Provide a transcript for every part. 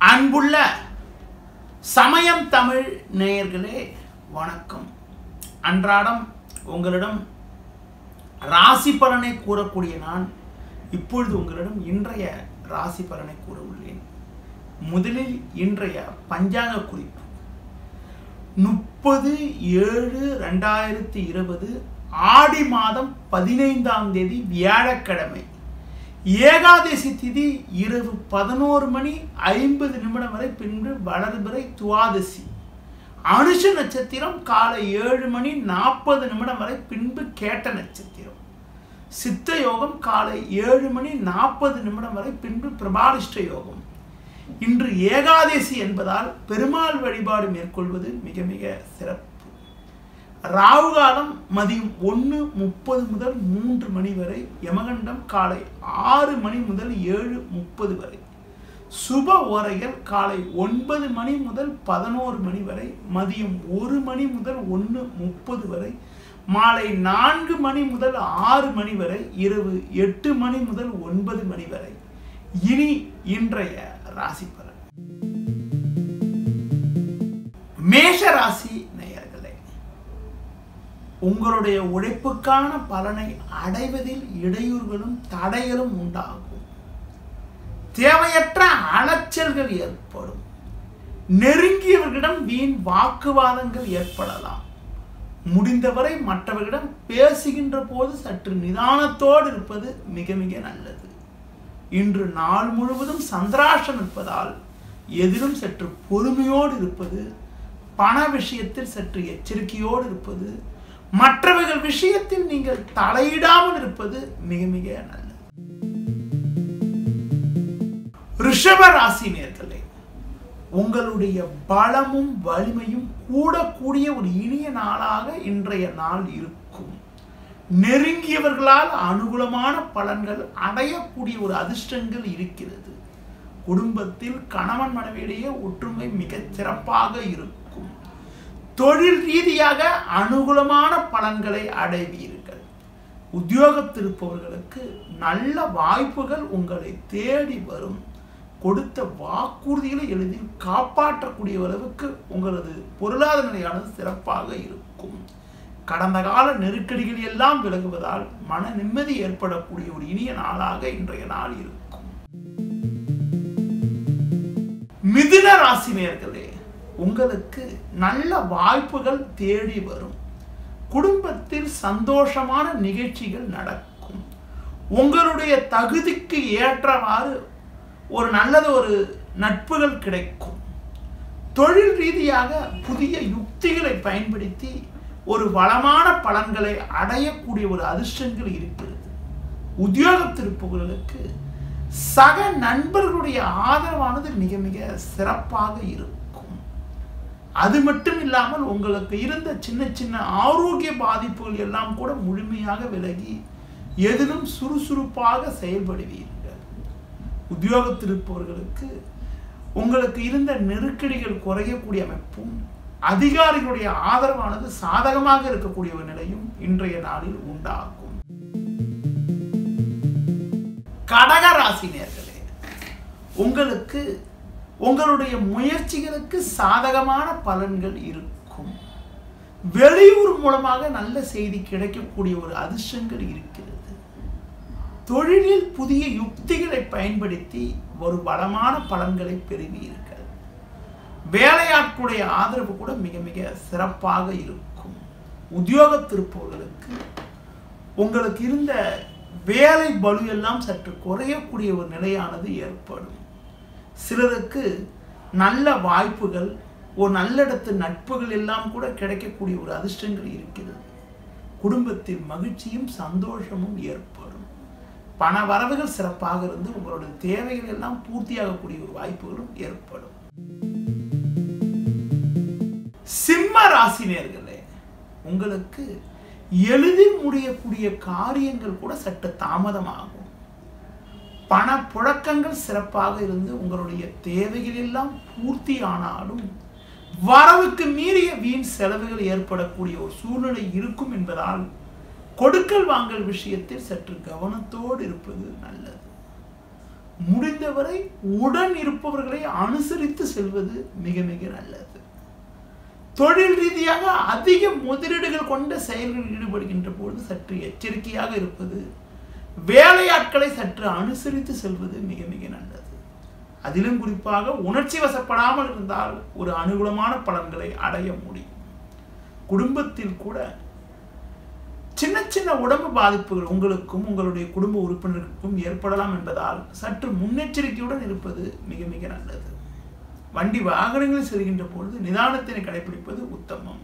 அன்புள்ள சமயம் தமிழ் நேயர்களே வணக்கம் அன்றாடம் உங்களிடம் ராசி பலனை கூறக்கூடிய நான் இப்பொழுது உங்களிடம் இன்றைய ராசி பலனை கூற உள்ளேன் முதலில் இன்றைய பஞ்சாங்க குறிப்பு முப்பது ஏழு ரெண்டாயிரத்தி இருபது ஆடி மாதம் பதினைந்தாம் தேதி வியாழக்கிழமை ஏகாதசி திதி இரவு பதினோரு மணி ஐம்பது நிமிடம் வரை பின்பு வளர்பிறை துவாதசி அனுஷ நட்சத்திரம் காலை ஏழு மணி நாற்பது நிமிடம் வரை பின்பு கேட்ட நட்சத்திரம் சித்த யோகம் காலை ஏழு மணி நாற்பது நிமிடம் வரை பின்பு பிரபாலிஷ்ட யோகம் இன்று ஏகாதசி என்பதால் பெருமாள் வழிபாடு மேற்கொள்வது மிக மிக சிறப்பு ராகு காலம் மதியம் ஒன்று முப்பது முதல் மூன்று மணி வரை யமகண்டம் காலை ஆறு மணி முதல் ஏழு முப்பது வரை சுப ஓரைகள் காலை ஒன்பது மணி முதல் பதினோரு மணி வரை மதியம் ஒரு மணி முதல் ஒன்று முப்பது வரை மாலை நான்கு மணி முதல் ஆறு மணி வரை இரவு எட்டு மணி முதல் ஒன்பது மணி வரை இனி இன்றைய ராசி பலன் மேஷ ராசி நேயர்களே உங்களுடைய உழைப்புக்கான பலனை அடைவதில் இடையூறுகளும் தடைகளும் உண்டாகும் தேவையற்ற அலைச்சல்கள் ஏற்படும் நெருங்கியவர்களிடம் வீண் வாக்குவாதங்கள் ஏற்படலாம் முடிந்தவரை மற்றவர்களிடம் பேசுகின்ற போது சற்று நிதானத்தோடு இருப்பது மிக மிக நல்லது இன்று நாள் முழுவதும் சந்திராஷம் இருப்பதால் எதிலும் சற்று பொறுமையோடு இருப்பது பண விஷயத்தில் சற்று எச்சரிக்கையோடு இருப்பது மற்றவர்கள் விஷயத்தில் நீங்கள் தலையிடாமல் இருப்பது மிக மிக நல்லது ரிஷப ராசி நேர்களே உங்களுடைய பலமும் வலிமையும் கூடக்கூடிய ஒரு இனிய நாளாக இன்றைய நாள் இருக்கும் நெருங்கியவர்களால் அனுகூலமான பலன்கள் அடையக்கூடிய ஒரு அதிர்ஷ்டங்கள் இருக்கிறது குடும்பத்தில் கணவன் மனைவியிடையே ஒற்றுமை மிகச் சிறப்பாக இருக்கும் தொழில் ரீதியாக அனுகூலமான பலன்களை அடைவீர்கள் உத்தியோகத்திருப்பவர்களுக்கு நல்ல வாய்ப்புகள் உங்களை தேடி வரும் கொடுத்த வாக்குறுதிகளை எளிதில் காப்பாற்றக்கூடிய அளவுக்கு உங்களது பொருளாதார நிலையானது சிறப்பாக இருக்கும் கடந்த கால நெருக்கடிகள் எல்லாம் விலகுவதால் மன நிம்மதி ஏற்படக்கூடிய ஒரு இனிய நாளாக இன்றைய நாள் இருக்கும் மிதுன ராசினியர்களே உங்களுக்கு நல்ல வாய்ப்புகள் தேடி வரும் குடும்பத்தில் சந்தோஷமான நிகழ்ச்சிகள் நடக்கும் உங்களுடைய தகுதிக்கு ஏற்றவாறு ஒரு நல்லது ஒரு நட்புகள் கிடைக்கும் தொழில் ரீதியாக புதிய யுக்திகளை பயன்படுத்தி ஒரு வளமான பலன்களை அடையக்கூடிய ஒரு அதிர்ஷ்டங்கள் இருக்கிறது உத்தியோகத்திருப்பவர்களுக்கு சக நண்பர்களுடைய ஆதரவானது மிக மிக சிறப்பாக இருக்கும் அது மட்டும் இல்லாமல் உங்களுக்கு இருந்த சின்ன சின்ன ஆரோக்கிய பாதிப்புகள் எல்லாம் கூட முழுமையாக விலகி எதிலும் சுறுசுறுப்பாக செயல்படுவீர்கள் உத்தியோகத்தில் இருப்பவர்களுக்கு உங்களுக்கு இருந்த நெருக்கடிகள் குறையக்கூடிய அமைப்பும் அதிகாரிகளுடைய ஆதரவானது சாதகமாக இருக்கக்கூடிய ஒரு நிலையும் இன்றைய நாளில் உண்டாகும் கடக ராசி நேர்களே உங்களுக்கு உங்களுடைய முயற்சிகளுக்கு சாதகமான பலன்கள் இருக்கும் வெளியூர் மூலமாக நல்ல செய்தி கிடைக்கக்கூடிய ஒரு அதிர்ஷ்டங்கள் இருக்கிறது தொழிலில் புதிய யுக்திகளை பயன்படுத்தி ஒரு வளமான பலன்களை பெறுவீர்கள் வேலையாட்களுடைய ஆதரவு கூட மிக மிக சிறப்பாக இருக்கும் உத்தியோகத்திருப்பவர்களுக்கு உங்களுக்கு இருந்த வேலை பலு எல்லாம் சற்று குறையக்கூடிய ஒரு நிலையானது ஏற்படும் சிலருக்கு நல்ல வாய்ப்புகள் ஒரு நல்லிடத்து நட்புகள் எல்லாம் கூட கிடைக்கக்கூடிய ஒரு அதிர்ஷ்டங்கள் இருக்கிறது குடும்பத்தில் மகிழ்ச்சியும் சந்தோஷமும் ஏற்படும் பண வரவுகள் சிறப்பாக இருந்து உங்களுடைய தேவைகள் எல்லாம் பூர்த்தியாகக்கூடிய ஒரு வாய்ப்புகளும் ஏற்படும் சிம்ம ராசினியர்களே உங்களுக்கு எளிதில் முடியக்கூடிய காரியங்கள் கூட சற்று தாமதமாகும் பண புழக்கங்கள் சிறப்பாக இருந்து உங்களுடைய தேவைகள் எல்லாம் பூர்த்தி ஆனாலும் வரவுக்கு மீறிய வீண் செலவுகள் ஏற்படக்கூடிய ஒரு சூழ்நிலை இருக்கும் என்பதால் கொடுக்கல் வாங்கல் விஷயத்தில் சற்று கவனத்தோடு இருப்பது நல்லது முடிந்தவரை உடன் இருப்பவர்களை அனுசரித்து செல்வது மிக மிக நல்லது தொழில் ரீதியாக அதிக முதலீடுகள் கொண்ட செயல்களில் ஈடுபடுகின்ற பொழுது சற்று எச்சரிக்கையாக இருப்பது வேலையாட்களை சற்று அனுசரித்து செல்வது மிக மிக நல்லது அதிலும் குறிப்பாக உணர்ச்சி வசப்படாமல் இருந்தால் ஒரு அனுகூலமான பலன்களை அடைய முடியும் குடும்பத்தில் கூட சின்ன சின்ன உடம்பு பாதிப்புகள் உங்களுக்கும் உங்களுடைய குடும்ப உறுப்பினருக்கும் ஏற்படலாம் என்பதால் சற்று முன்னெச்சரிக்கையுடன் இருப்பது மிக மிக நல்லது வண்டி வாகனங்களில் செல்கின்ற பொழுது நிதானத்தினை கடைபிடிப்பது உத்தமம்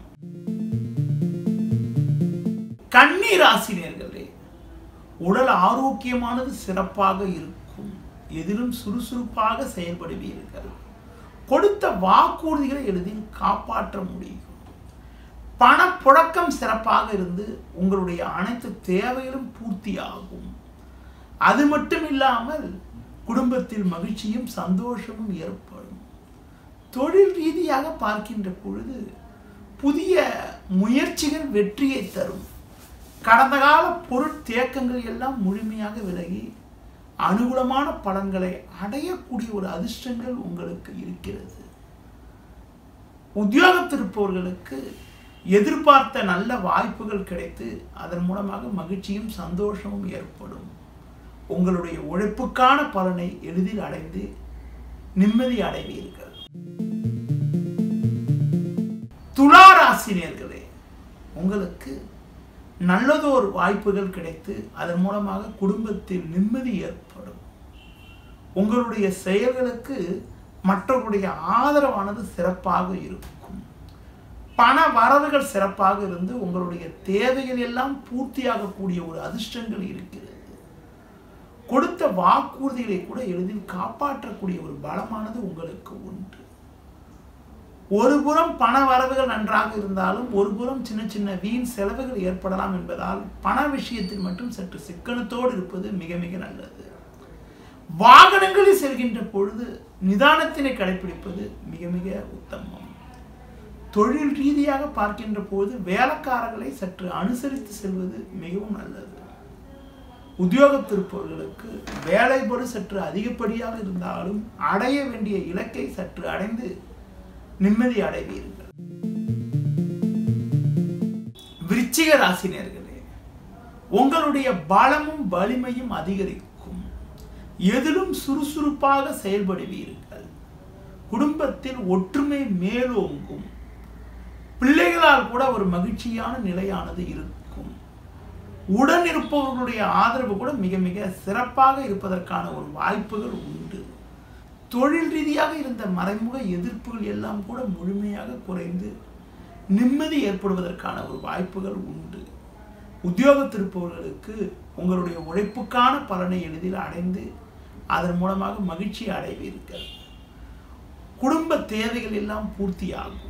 கண்ணீர் ஆசிரியர்களே உடல் ஆரோக்கியமானது சிறப்பாக இருக்கும் எதிலும் சுறுசுறுப்பாக செயல்படுவீர்கள் கொடுத்த வாக்குறுதிகளை எளிதில் காப்பாற்ற முடியும் பணப்புழக்கம் சிறப்பாக இருந்து உங்களுடைய அனைத்து தேவைகளும் பூர்த்தியாகும் அது மட்டும் இல்லாமல் குடும்பத்தில் மகிழ்ச்சியும் சந்தோஷமும் ஏற்படும் தொழில் ரீதியாக பார்க்கின்ற பொழுது புதிய முயற்சிகள் வெற்றியை தரும் கடந்த கால பொருட்தேக்கங்கள் எல்லாம் முழுமையாக விலகி அனுகூலமான பலன்களை அடையக்கூடிய ஒரு அதிர்ஷ்டங்கள் உங்களுக்கு இருக்கிறது உத்தியோகத்திருப்பவர்களுக்கு எதிர்பார்த்த நல்ல வாய்ப்புகள் கிடைத்து அதன் மூலமாக மகிழ்ச்சியும் சந்தோஷமும் ஏற்படும் உங்களுடைய உழைப்புக்கான பலனை எளிதில் அடைந்து நிம்மதி அடைவீர்கள் துளாராசினியர்களே உங்களுக்கு நல்லதோர் வாய்ப்புகள் கிடைத்து அதன் மூலமாக குடும்பத்தில் நிம்மதி ஏற்படும் உங்களுடைய செயல்களுக்கு மற்றவர்களுடைய ஆதரவானது சிறப்பாக இருக்கும் பண வரவுகள் சிறப்பாக இருந்து உங்களுடைய தேவைகள் எல்லாம் பூர்த்தியாகக்கூடிய ஒரு அதிர்ஷ்டங்கள் இருக்கிறது கொடுத்த வாக்குறுதிகளை கூட எளிதில் காப்பாற்றக்கூடிய ஒரு பலமானது உங்களுக்கு உண்டு ஒரு புறம் பண வரவுகள் நன்றாக இருந்தாலும் ஒரு புறம் சின்ன சின்ன வீண் செலவுகள் ஏற்படலாம் என்பதால் பண விஷயத்தில் மட்டும் சற்று சிக்கனத்தோடு இருப்பது மிக மிக நல்லது வாகனங்களில் செல்கின்ற பொழுது நிதானத்தினை கடைபிடிப்பது மிக மிக உத்தமம் தொழில் ரீதியாக பார்க்கின்ற போது வேலைக்காரர்களை சற்று அனுசரித்து செல்வது மிகவும் நல்லது உத்தியோகத்திருப்பவர்களுக்கு வேலைப்படு சற்று அதிகப்படியாக இருந்தாலும் அடைய வேண்டிய இலக்கை சற்று அடைந்து நிம்மதி அடைவீர்கள் விருச்சிக ராசினியர்களே உங்களுடைய பலமும் வலிமையும் அதிகரிக்கும் எதிலும் சுறுசுறுப்பாக செயல்படுவீர்கள் குடும்பத்தில் ஒற்றுமை மேலோங்கும் பிள்ளைகளால் கூட ஒரு மகிழ்ச்சியான நிலையானது இருக்கும் உடன் இருப்பவர்களுடைய ஆதரவு கூட மிக மிக சிறப்பாக இருப்பதற்கான ஒரு வாய்ப்புகள் உண்டு தொழில் ரீதியாக இருந்த மறைமுக எதிர்ப்புகள் எல்லாம் கூட முழுமையாக குறைந்து நிம்மதி ஏற்படுவதற்கான ஒரு வாய்ப்புகள் உண்டு உத்தியோகத்திருப்பவர்களுக்கு உங்களுடைய உழைப்புக்கான பலனை எளிதில் அடைந்து அதன் மூலமாக மகிழ்ச்சி அடைவீர்கள் குடும்ப தேவைகள் எல்லாம் பூர்த்தியாகும்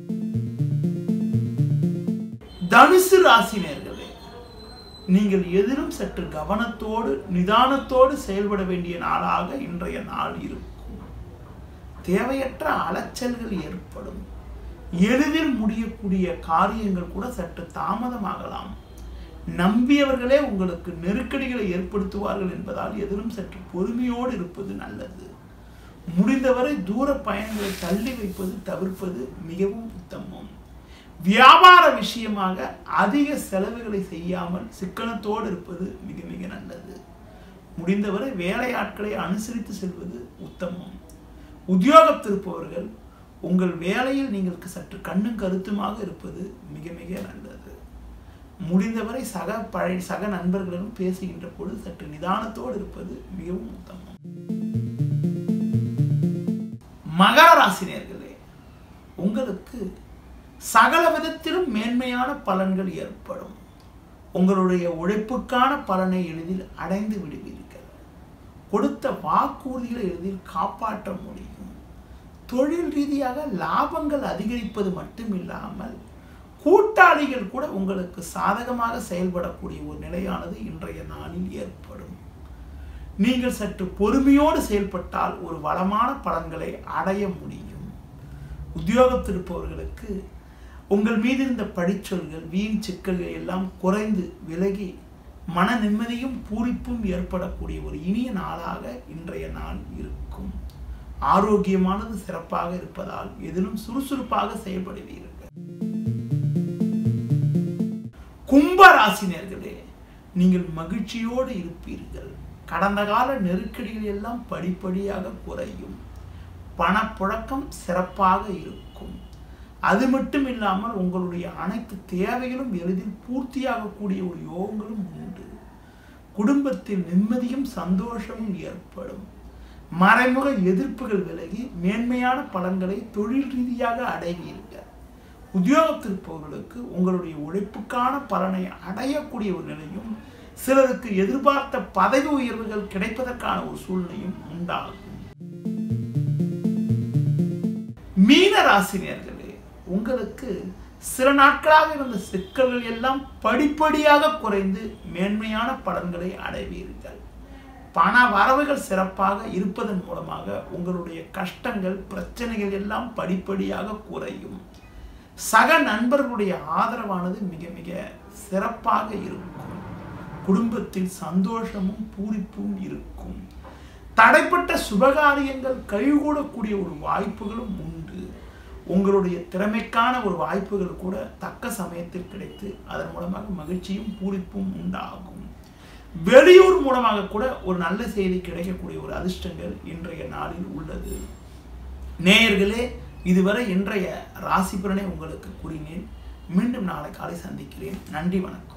தனுசு ராசினியர்களே நீங்கள் எதிலும் சற்று கவனத்தோடு நிதானத்தோடு செயல்பட வேண்டிய நாளாக இன்றைய நாள் இருக்கும் தேவையற்ற அலைச்சல்கள் ஏற்படும் எளிதில் முடியக்கூடிய காரியங்கள் கூட சற்று தாமதமாகலாம் நம்பியவர்களே உங்களுக்கு நெருக்கடிகளை ஏற்படுத்துவார்கள் என்பதால் எதிலும் சற்று பொறுமையோடு இருப்பது நல்லது முடிந்தவரை தூர பயணங்களை தள்ளி வைப்பது தவிர்ப்பது மிகவும் உத்தமம் வியாபார விஷயமாக அதிக செலவுகளை செய்யாமல் சிக்கனத்தோடு இருப்பது மிக மிக நல்லது முடிந்தவரை வேலையாட்களை அனுசரித்து செல்வது உத்தமம் உத்தியோகத்திருப்பவர்கள் உங்கள் வேலையில் நீங்கள் சற்று கண்ணும் கருத்துமாக இருப்பது மிக மிக நல்லது முடிந்தவரை சக பழைய சக நண்பர்களிடம் பேசுகின்ற பொழுது சற்று நிதானத்தோடு இருப்பது மிகவும் உத்தமம் மகர ராசினியர்களே உங்களுக்கு சகல விதத்திலும் மேன்மையான பலன்கள் ஏற்படும் உங்களுடைய உழைப்புக்கான பலனை எளிதில் அடைந்து விடுவீர்கள் கொடுத்த வாக்குறுதிகளை எளிதில் காப்பாற்ற முடியும் தொழில் ரீதியாக லாபங்கள் அதிகரிப்பது மட்டும் இல்லாமல் கூட்டாளிகள் கூட உங்களுக்கு சாதகமாக செயல்படக்கூடிய ஒரு நிலையானது இன்றைய நாளில் ஏற்படும் நீங்கள் சற்று பொறுமையோடு செயல்பட்டால் ஒரு வளமான பலன்களை அடைய முடியும் உத்தியோகத்திருப்பவர்களுக்கு உங்கள் மீது இருந்த படிச்சொல்கள் வீண் சிக்கல்கள் எல்லாம் குறைந்து விலகி மன நிம்மதியும் பூரிப்பும் ஏற்படக்கூடிய ஒரு இனிய நாளாக இன்றைய நாள் இருக்கும் ஆரோக்கியமானது சிறப்பாக இருப்பதால் எதிலும் சுறுசுறுப்பாக செயல்படுவீர்கள் கும்ப ராசினியர்களே நீங்கள் மகிழ்ச்சியோடு இருப்பீர்கள் கடந்த கால நெருக்கடிகள் எல்லாம் படிப்படியாக குறையும் பணப்புழக்கம் சிறப்பாக இருக்கும் அது மட்டும் இல்லாமல் உங்களுடைய அனைத்து தேவைகளும் எளிதில் பூர்த்தியாகக்கூடிய ஒரு யோகங்களும் உண்டு குடும்பத்தில் நிம்மதியும் சந்தோஷமும் ஏற்படும் மறைமுக எதிர்ப்புகள் விலகி மேன்மையான பலன்களை தொழில் ரீதியாக அடைவீர்கள் உத்தியோகத்திருப்பவர்களுக்கு உங்களுடைய உழைப்புக்கான பலனை அடையக்கூடிய ஒரு நிலையும் சிலருக்கு எதிர்பார்த்த பதவி உயர்வுகள் கிடைப்பதற்கான ஒரு சூழ்நிலையும் உண்டாகும் மீன ராசினியர்களே உங்களுக்கு சில நாட்களாக இருந்த சிக்கல்கள் எல்லாம் படிப்படியாக குறைந்து மேன்மையான பலன்களை அடைவீர்கள் பண வரவுகள் சிறப்பாக இருப்பதன் மூலமாக உங்களுடைய கஷ்டங்கள் பிரச்சனைகள் எல்லாம் படிப்படியாக குறையும் சக நண்பர்களுடைய ஆதரவானது மிக மிக சிறப்பாக இருக்கும் குடும்பத்தில் சந்தோஷமும் பூரிப்பும் இருக்கும் தடைப்பட்ட சுபகாரியங்கள் கைகூடக்கூடிய ஒரு வாய்ப்புகளும் உண்டு உங்களுடைய திறமைக்கான ஒரு வாய்ப்புகள் கூட தக்க சமயத்தில் கிடைத்து அதன் மூலமாக மகிழ்ச்சியும் பூரிப்பும் உண்டாகும் வெளியூர் மூலமாக கூட ஒரு நல்ல செய்தி கிடைக்கக்கூடிய ஒரு அதிர்ஷ்டங்கள் இன்றைய நாளில் உள்ளது நேயர்களே இதுவரை இன்றைய ராசி பலனை உங்களுக்கு கூறினேன் மீண்டும் நாளை காலை சந்திக்கிறேன் நன்றி வணக்கம்